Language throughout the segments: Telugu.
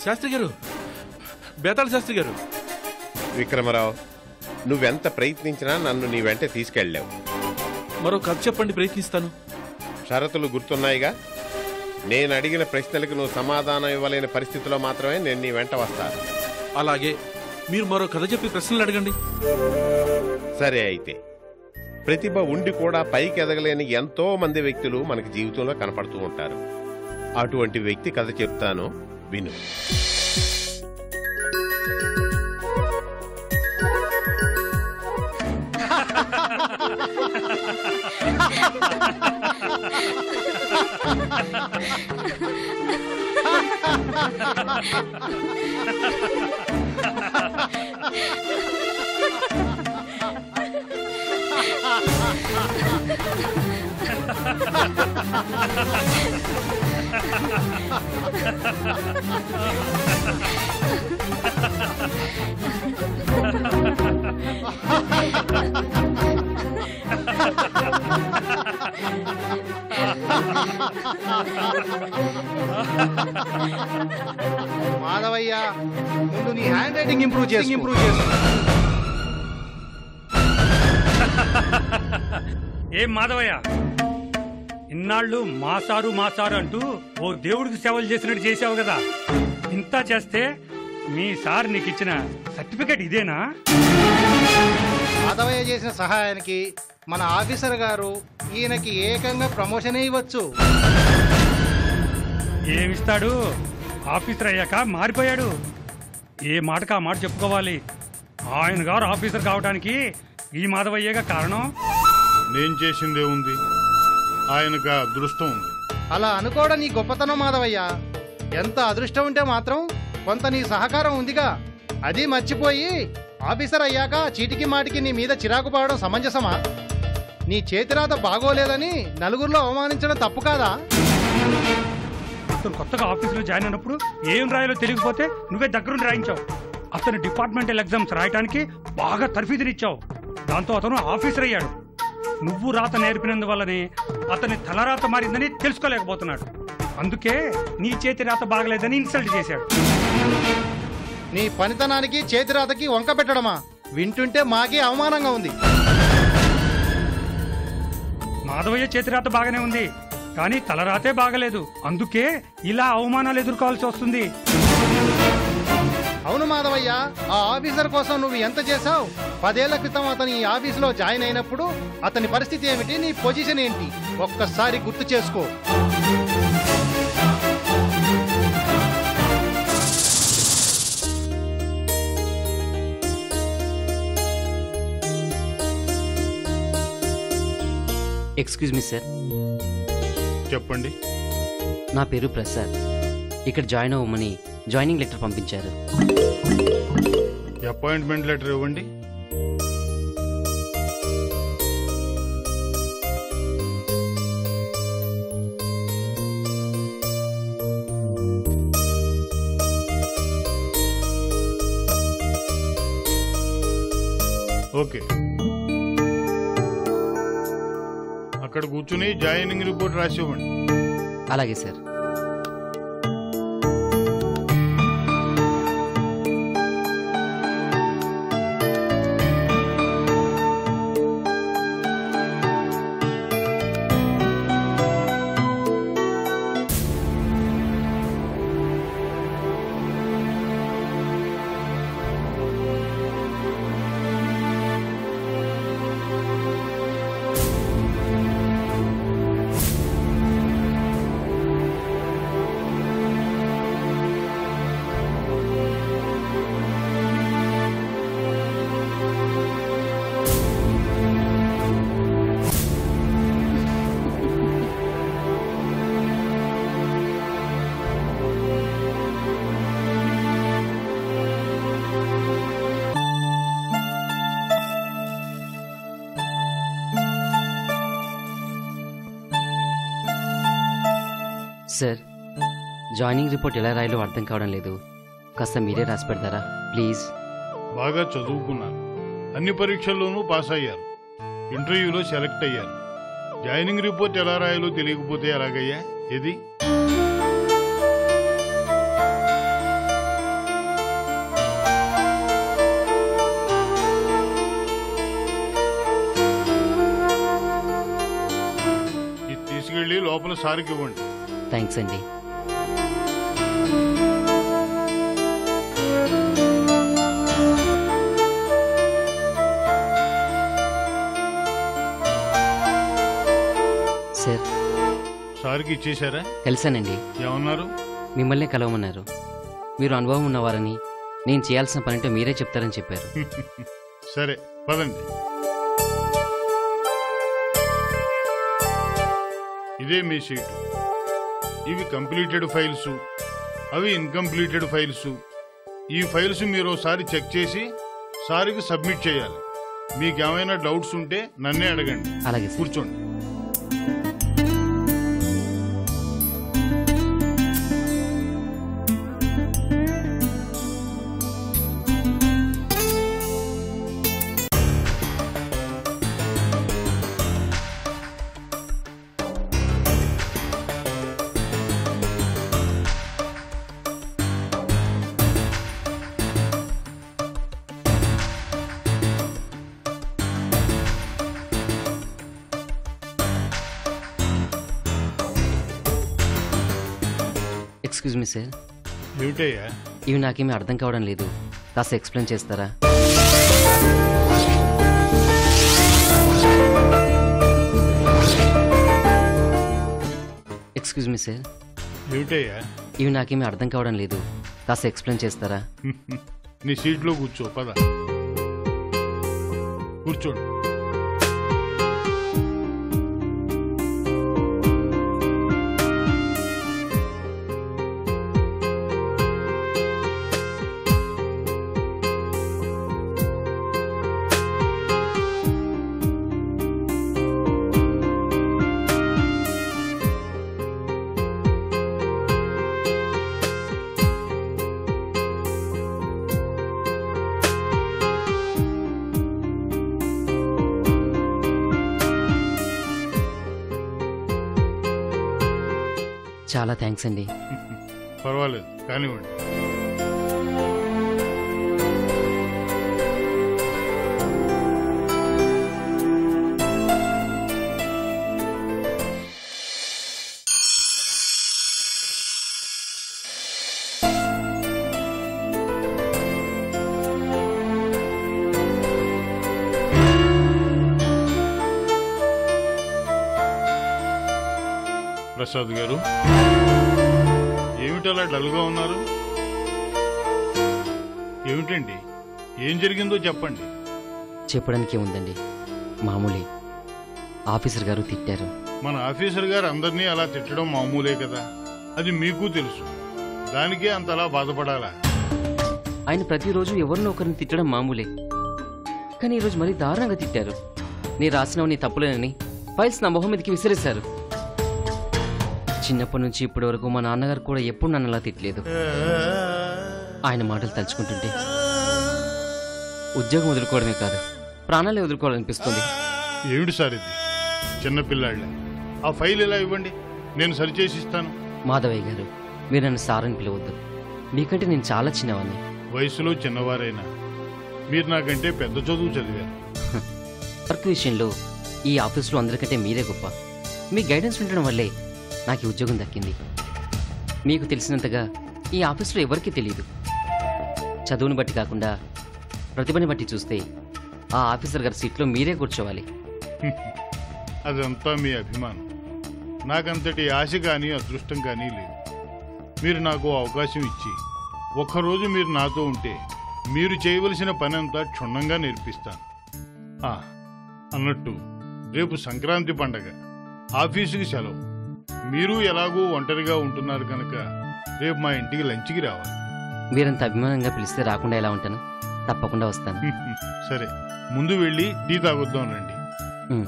శాస్త్రి గారు బేతాళ శాస్త్రి గారు విక్రమరావు నువ్వెంత ప్రయత్నించినా నన్ను నీ వెంట తీసుకెళ్ళావు మరో కథ చెప్పండి ప్రయత్నిస్తాను షరతులు గుర్తున్నాయిగా నేను అడిగిన ప్రశ్నలకు నువ్వు సమాధానం ఇవ్వలేని పరిస్థితిలో మాత్రమే నేను నీ వెంట వస్తాను అలాగే మీరు మరో కథ చెప్పి ప్రశ్నలు అడగండి సరే అయితే ప్రతిభ ఉండి కూడా పైకి ఎదగలేని ఎంతో మంది వ్యక్తులు మనకి జీవితంలో కనపడుతూ ఉంటారు అటువంటి వ్యక్తి కథ చెప్తాను విను మాధవయ్య ముందు నీ హ్యాండ్ రైటింగ్ ఇంప్రూవ్ చేసి ఇంప్రూవ్ చేసు ఏం మాధవయ్య ఇన్నాళ్ళు మాసారు మాసారు అంటూ ఓ దేవుడికి సేవలు చేసినట్టు చేసావు కదా ఇంత చేస్తే మీ సార్ నీకు ఇచ్చిన సర్టిఫికెట్ ఇదేనా మాధవయ్య చేసిన సహాయానికి మన ఆఫీసర్ గారు ఈయనకి ఏకంగా ప్రమోషన్ ఇవ్వచ్చు ఏమిస్తాడు ఆఫీసర్ అయ్యాక మారిపోయాడు ఏ మాటకు ఆ మాట చెప్పుకోవాలి ఆయన గారు ఆఫీసర్ కావడానికి ఈ మాధవయ్యేగా కారణం నేను చేసిందే ఉంది ఆయనకు ఆ అదృష్టం ఉంది అలా అనుకోవడం నీ గొప్పతనం మాధవయ్య ఎంత అదృష్టం ఉంటే మాత్రం కొంత నీ సహకారం ఉందిగా అది మర్చిపోయి ఆఫీసర్ అయ్యాక చీటికి మాటికి నీ మీద చిరాకు పడడం సమంజసమా నీ చేతిరాత బాగోలేదని నలుగురిలో అవమానించడం తప్పు కాదా అతను కొత్తగా ఆఫీసులో జాయిన్ అయినప్పుడు ఏం రాయాలో తెలియకపోతే నువ్వే దగ్గరుండి రాయించావు అతను డిపార్ట్మెంటల్ ఎగ్జామ్స్ రాయడానికి బాగా తర్ఫీదునిచ్చావు దాంతో అతను ఆఫీసర్ అయ్యాడు నువ్వు రాత నేర్పినందువల్లనే అతని తలరాత మారిందని తెలుసుకోలేకపోతున్నాడు అందుకే నీ చేతి రాత బాగలేదని ఇన్సల్ట్ చేశాడు నీ పనితనానికి చేతిరాతకి వంక పెట్టడమా వింటుంటే మాకే అవమానంగా ఉంది మాధవయ్య చేతి రాత బాగానే ఉంది కానీ తలరాతే బాగలేదు అందుకే ఇలా అవమానాలు ఎదుర్కోవాల్సి వస్తుంది అవును మాధవయ్య ఆ ఆఫీసర్ కోసం నువ్వు ఎంత చేశావు పదేళ్ల క్రితం అతని ఈ ఆఫీసులో జాయిన్ అయినప్పుడు అతని పరిస్థితి ఏమిటి నీ పొజిషన్ ఏంటి ఒక్కసారి గుర్తు చేసుకో ఎక్స్క్యూజ్ మీ సార్ చెప్పండి నా పేరు ప్రసాద్ ఇక్కడ జాయిన్ అవ్వమని జాయినింగ్ లెటర్ పంపించారు అపాయింట్మెంట్ లెటర్ ఇవ్వండి ఓకే అక్కడ కూర్చుని జాయినింగ్ రిపోర్ట్ రాసి ఇవ్వండి అలాగే సార్ సార్ జాయినింగ్ రిపోర్ట్ ఎలా రాయాలో అర్థం కావడం లేదు కాస్త మీరే రాసి పెడతారా ప్లీజ్ బాగా చదువుకున్నారు అన్ని పరీక్షల్లోనూ పాస్ అయ్యారు ఇంటర్వ్యూలో సెలెక్ట్ అయ్యారు జాయినింగ్ రిపోర్ట్ ఎలా రాయాలో తెలియకపోతే ఎలాగయ్యా ఇది లోపల సారికి ఇవ్వండి థ్యాంక్స్ అండి సార్ సారికి ఇచ్చేశారా కలిశానండి ఏమన్నారు మిమ్మల్నే కలవమన్నారు మీరు అనుభవం ఉన్నవారని నేను చేయాల్సిన పనితో మీరే చెప్తారని చెప్పారు సరే పదండి ఇదే మీ సీటు ఇవి కంప్లీటెడ్ ఫైల్స్ అవి ఇన్కంప్లీటెడ్ ఫైల్స్ ఈ ఫైల్స్ మీరు ఒకసారి చెక్ చేసి సారికి సబ్మిట్ చేయాలి మీకు ఏమైనా డౌట్స్ ఉంటే నన్నే అడగండి అలాగే సార్ కూర్చోండి ఎక్స్క్యూజ్ మీ సార్ ఏమిటయ్యా ఇవి నాకేమీ అర్థం కావడం లేదు కాస్త ఎక్స్ప్లెయిన్ చేస్తారా ఎక్స్క్యూజ్ మీ సార్ ఏమిటయ్యా ఇవి నాకేమీ అర్థం కావడం లేదు కాస్త ఎక్స్ప్లెయిన్ చేస్తారా నీ సీట్లో కూర్చో పద కూర్చోండి చాలా థ్యాంక్స్ అండి పర్వాలేదు కానివ్వండి ప్రసాద్ గారు ఏమిటి అలా డల్గా ఉన్నారు ఏమిటండి ఏం జరిగిందో చెప్పండి చెప్పడానికి ఉందండి మామూలే ఆఫీసర్ గారు తిట్టారు మన ఆఫీసర్ గారు అందరినీ అలా తిట్టడం మామూలే కదా అది మీకు తెలుసు దానికే అంతలా బాధపడాలా ఆయన ప్రతిరోజు ఎవరినో ఒకరిని తిట్టడం మామూలే కానీ ఈరోజు మరీ దారుణంగా తిట్టారు నీ రాసినవని తప్పులేనని ఫైల్స్ నా మొహం మీదకి విసిరేశారు చిన్నప్పటి నుంచి ఇప్పటి వరకు మా నాన్నగారు కూడా ఎప్పుడు నన్ను అలా తిట్టలేదు ఆయన మాటలు తలుచుకుంటుంటే ఉద్యోగం వదులుకోవడమే కాదు ప్రాణాలే వదులుకోవాలనిపిస్తుంది ఏమిటి సార్ ఇది చిన్నపిల్లాళ్ళ ఆ ఫైల్ ఇలా ఇవ్వండి నేను సరిచేసి ఇస్తాను మాధవయ్య గారు మీరు నన్ను సార్ అని పిలవద్దు మీకంటే నేను చాలా చిన్నవాడిని వయసులో చిన్నవారైనా మీరు నాకంటే పెద్ద చదువు చదివారు వర్క్ విషయంలో ఈ ఆఫీస్లో అందరికంటే మీరే గొప్ప మీ గైడెన్స్ ఉండడం వల్లే నాకు ఈ ఉద్యోగం దక్కింది మీకు తెలిసినంతగా ఈ ఆఫీస్లో ఎవరికీ తెలియదు చదువుని బట్టి కాకుండా ప్రతిభని బట్టి చూస్తే ఆ ఆఫీసర్ గారి సీట్లో మీరే కూర్చోవాలి అదంతా మీ అభిమానం నాకంతటి ఆశ కానీ అదృష్టం కానీ లేదు మీరు నాకు ఓ అవకాశం ఇచ్చి ఒక్కరోజు మీరు నాతో ఉంటే మీరు చేయవలసిన పని అంతా క్షుణ్ణంగా నేర్పిస్తాను ఆ, అన్నట్టు రేపు సంక్రాంతి పండగ ఆఫీసుకి సెలవు మీరు ఎలాగూ ఒంటరిగా ఉంటున్నారు కనుక రేపు మా ఇంటికి లంచ్కి రావాలి మీరంత అభిమానంగా పిలిస్తే రాకుండా ఎలా ఉంటాను తప్పకుండా వస్తాను సరే ముందు వెళ్ళి టీ తాగొద్దాం రండి ఉమ్.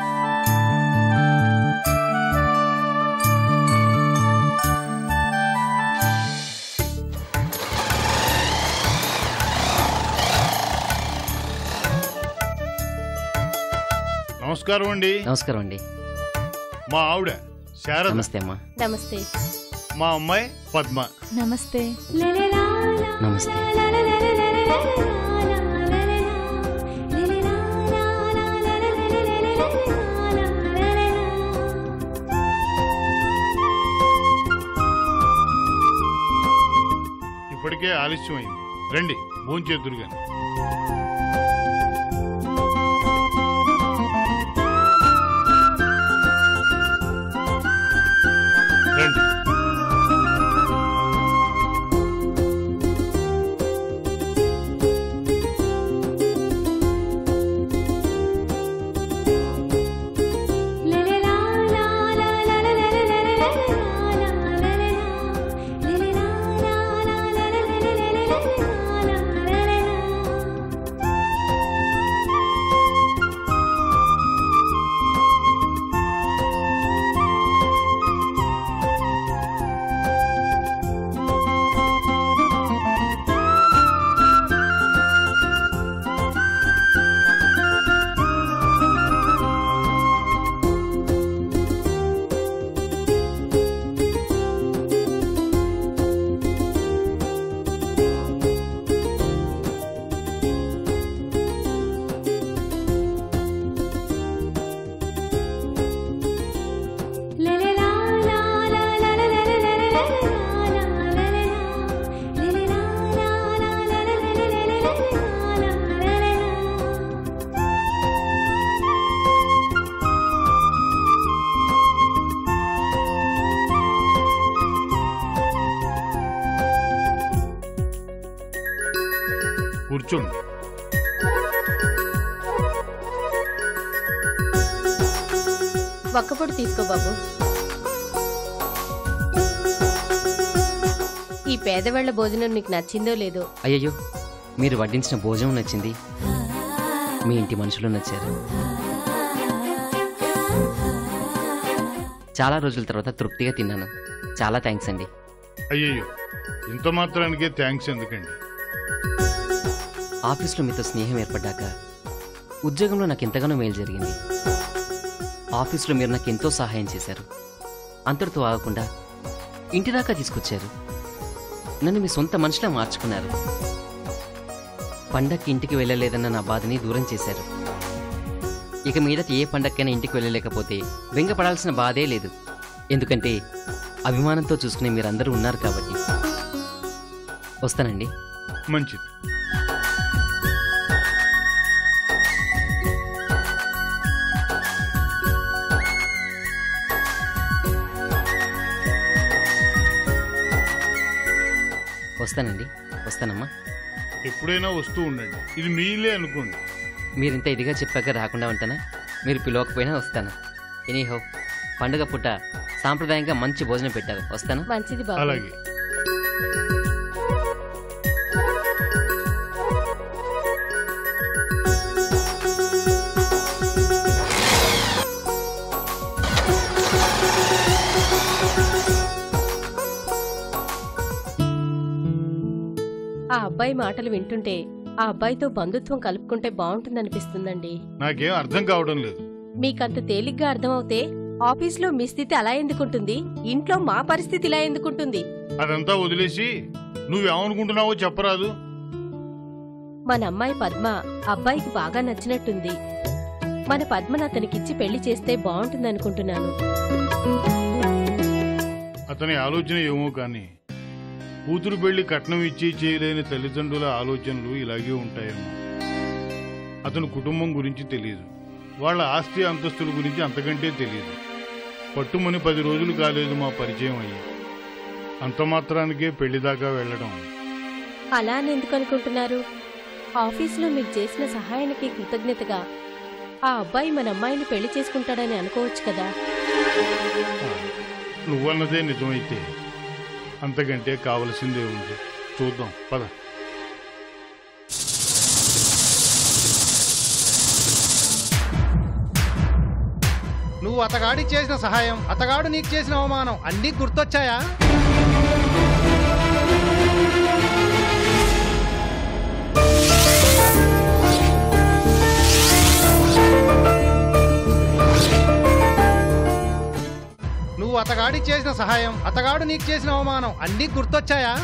నమస్కారం అండి నమస్కారం అండి మా ఆవిడ శారద నమస్తే అమ్మా నమస్తే మా అమ్మాయి పద్మ నమస్తే నమస్తే ఆలస్యం అయింది రండి భోంచేతురు గాని రండి కూర్చోండి ఒక్కపొడి తీసుకో బాబు ఈ పేదవాళ్ల భోజనం నీకు నచ్చిందో లేదో అయ్యయ్యో మీరు వడ్డించిన భోజనం నచ్చింది మీ ఇంటి మనుషులు నచ్చారు చాలా రోజుల తర్వాత తృప్తిగా తిన్నాను చాలా థ్యాంక్స్ అండి అయ్యయ్యో ఇంత మాత్రానికే థ్యాంక్స్ ఎందుకండి ఆఫీస్లో మీతో స్నేహం ఏర్పడ్డాక ఉద్యోగంలో నాకు ఎంతగానో మేలు జరిగింది ఆఫీస్లో మీరు నాకు ఎంతో సహాయం చేశారు అంతటితో ఆగకుండా ఇంటి దాకా తీసుకొచ్చారు నన్ను మీ సొంత మనిషిలా మార్చుకున్నారు పండక్కి ఇంటికి వెళ్ళలేదన్న నా బాధని దూరం చేశారు ఇక మీదట ఏ పండక్కైనా ఇంటికి వెళ్ళలేకపోతే బెంగపడాల్సిన బాధే లేదు ఎందుకంటే అభిమానంతో చూసుకునే మీరందరూ ఉన్నారు కాబట్టి వస్తానండి మంచిది వస్తానండి వస్తానమ్మా ఎప్పుడైనా వస్తూ ఉండండి ఇది మీ ఇల్లే అనుకోండి మీరింత ఇదిగా చెప్పాక రాకుండా ఉంటానా మీరు పిలవకపోయినా వస్తాను ఎనీహో పండుగ పూట సాంప్రదాయంగా మంచి భోజనం పెట్టారు వస్తాను మంచిది బాబు అలాగే ఆ అబ్బాయి మాటలు వింటుంటే ఆ అబ్బాయితో బంధుత్వం కలుపుకుంటే బాగుంటుందనిపిస్తుందండి నాకేం అర్థం కావడం లేదు మీకంత తేలిగ్గా అర్థమవుతే ఆఫీస్లో మీ స్థితి అలా ఎందుకుంటుంది ఇంట్లో మా పరిస్థితి ఇలా ఎందుకుంటుంది అదంతా వదిలేసి నువ్వేమనుకుంటున్నావో చెప్పరాదు మన అమ్మాయి పద్మ అబ్బాయికి బాగా నచ్చినట్టుంది మన పద్మను అతనికిచ్చి పెళ్లి చేస్తే బాగుంటుందనుకుంటున్నాను అతని ఆలోచన ఏమో కానీ కూతురు పెళ్లి కట్నం ఇచ్చి చేయలేని తల్లిదండ్రుల ఆలోచనలు ఇలాగే ఉంటాయేమో అతని కుటుంబం గురించి తెలియదు వాళ్ళ ఆస్తి అంతస్తుల గురించి అంతకంటే తెలియదు పట్టుమని పది రోజులు కాలేదు మా పరిచయం అయ్యి అంత మాత్రానికే పెళ్లి దాకా వెళ్ళడం అలా అని ఎందుకు అనుకుంటున్నారు ఆఫీసులో మీకు చేసిన సహాయానికి కృతజ్ఞతగా ఆ అబ్బాయి మన అమ్మాయిని పెళ్లి చేసుకుంటాడని అనుకోవచ్చు కదా నువ్వన్నదే నిజమైతే అంతకంటే కావలసిందే ఉంది చూద్దాం పద నువ్వు అతగాడికి చేసిన సహాయం అతగాడు నీకు చేసిన అవమానం అన్నీ గుర్తొచ్చాయా నువ్వు అతగాడికి చేసిన సహాయం అతగాడు నీకు చేసిన అవమానం అన్నీ గుర్తొచ్చాయా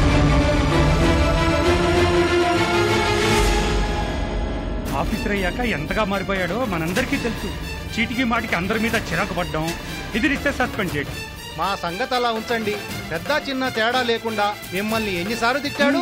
ఆఫీసర్ అయ్యాక ఎంతగా మారిపోయాడో మనందరికీ తెలుసు చీటికి మాటికి అందరి మీద చిరాకు పడ్డం ఎదిరిస్తే సస్పెండ్ చేయడం మా సంగతి అలా ఉంచండి పెద్ద చిన్న తేడా లేకుండా మిమ్మల్ని ఎన్నిసార్లు తిట్టాడు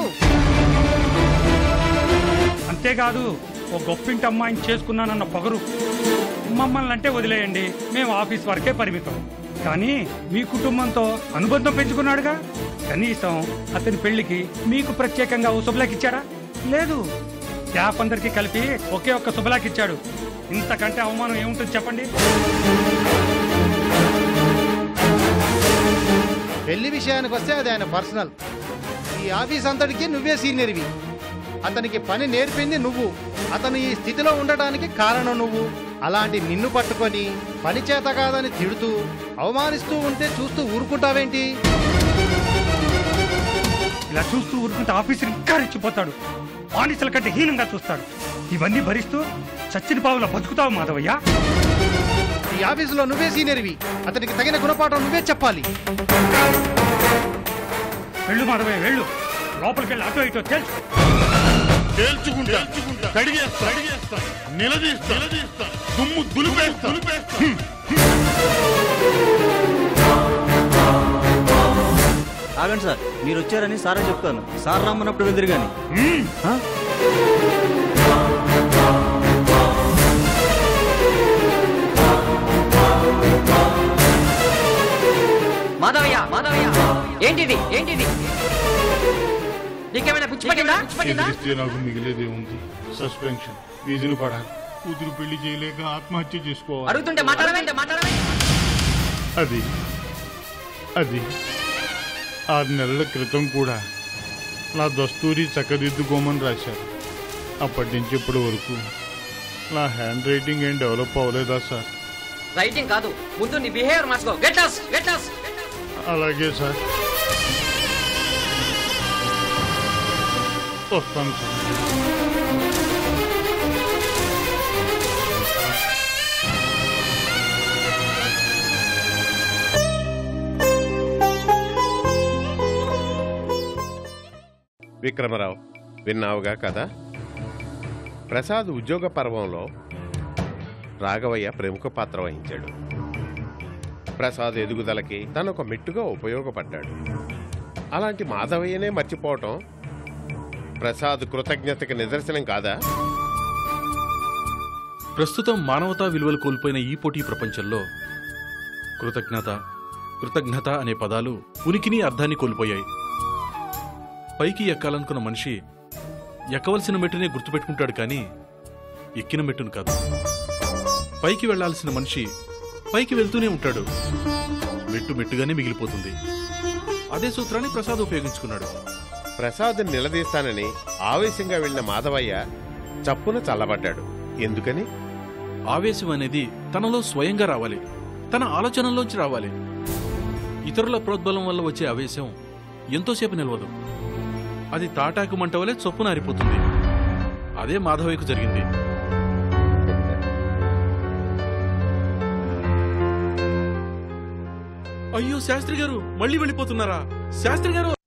అంతేకాదు ఓ గొప్పింటి అమ్మాయిని చేసుకున్నానన్న పొగరు మమ్మల్ని అంటే వదిలేయండి మేము ఆఫీస్ వరకే పరిమితం కానీ మీ కుటుంబంతో అనుబంధం పెంచుకున్నాడుగా కనీసం అతని పెళ్లికి మీకు ప్రత్యేకంగా ఓ శుభలాకి ఇచ్చాడా లేదు స్టాఫ్ అందరికీ కలిపి ఒకే ఒక్క శుభలాకి ఇచ్చాడు ఇంతకంటే అవమానం ఏముంటుంది చెప్పండి పెళ్లి విషయానికి వస్తే అది ఆయన పర్సనల్ ఈ ఆఫీస్ అంతటికి నువ్వే సీనియర్వి అతనికి పని నేర్పింది నువ్వు అతను ఈ స్థితిలో ఉండడానికి కారణం నువ్వు అలాంటి నిన్ను పట్టుకొని పని చేత కాదని తిడుతూ అవమానిస్తూ ఉంటే చూస్తూ ఊరుకుంటావేంటి ఇలా చూస్తూ ఊరుకుంటే ఆఫీసర్ ఇంకా రెచ్చిపోతాడు బానిసల కంటే హీనంగా చూస్తాడు ఇవన్నీ భరిస్తూ చచ్చిన పావులా బతుకుతావు మాధవయ్య ఈ ఆఫీసులో నువ్వే సీనియర్వి అతనికి తగిన గుణపాఠం నువ్వే చెప్పాలి వెళ్ళు మాధవయ్య వెళ్ళు లోపలికి వెళ్ళి అటో ఇటో తెలుసు తేల్చుకుంటా కడిగేస్తా కడిగేస్తా నిలదీస్తా నిలదీస్తా దుమ్ము దులిపేస్తా దులిపేస్తా ఆగండి సార్ మీరు వచ్చారని సారే చెప్తాను సార్ రమ్మన్నప్పుడు వెళ్తురు కానీ మాధవయ్య మాధవయ్య ఏంటిది ఏంటిది నీకేమైనా పిచ్చి పట్టిందా పిచ్చి పట్టిందా ఎదిరిస్తే నాకు మిగిలేదే ఉంది సస్పెన్షన్ వీధులు పడాలి కూతురు పెళ్లి చేయలేక ఆత్మహత్య చేసుకోవాలి అడుగుతుంటే మాట్లాడవేంటే మాట్లాడవే అది అది ఆరు నెలల క్రితం కూడా నా దస్తూరి చక్కదిద్దుకోమని రాశారు అప్పటి నుంచి ఇప్పటి వరకు నా హ్యాండ్ రైటింగ్ ఏం డెవలప్ అవ్వలేదా సార్ రైటింగ్ కాదు ముందు నీ బిహేవియర్ మార్చుకో గెట్ లాస్ గెట్ లాస్ అలాగే సార్ వస్తాను సార్ విక్రమరావు విన్నావుగా కదా ప్రసాద్ ఉద్యోగ పర్వంలో రాఘవయ్య ప్రముఖ పాత్ర వహించాడు ప్రసాద్ ఎదుగుదలకి తనొక మెట్టుగా ఉపయోగపడ్డాడు అలాంటి మాధవయ్యనే మర్చిపోవటం ప్రసాద్ కృతజ్ఞతకి నిదర్శనం కాదా ప్రస్తుతం మానవతా విలువలు కోల్పోయిన ఈ పోటీ ప్రపంచంలో కృతజ్ఞత కృతజ్ఞత అనే పదాలు ఉనికిని అర్థాన్ని కోల్పోయాయి పైకి ఎక్కాలనుకున్న మనిషి ఎక్కవలసిన మెట్టునే గుర్తుపెట్టుకుంటాడు కానీ ఎక్కిన మెట్టును కాదు పైకి వెళ్ళాల్సిన మనిషి పైకి వెళ్తూనే ఉంటాడు మెట్టు మెట్టుగానే మిగిలిపోతుంది అదే సూత్రాన్ని ప్రసాద్ ఉపయోగించుకున్నాడు ప్రసాద్ నిలదీస్తానని ఆవేశంగా వెళ్ళిన మాధవయ్య చప్పున చల్లబడ్డాడు ఎందుకని ఆవేశం అనేది తనలో స్వయంగా రావాలి తన ఆలోచనల్లోంచి రావాలి ఇతరుల ప్రోద్బలం వల్ల వచ్చే ఆవేశం ఎంతోసేపు నిలవదు అది తాటాకు మంట వలె చొప్పున ఆరిపోతుంది అదే మాధవయ్యకు జరిగింది అయ్యో శాస్త్రి గారు మళ్ళీ వెళ్ళిపోతున్నారా శాస్త్రి గారు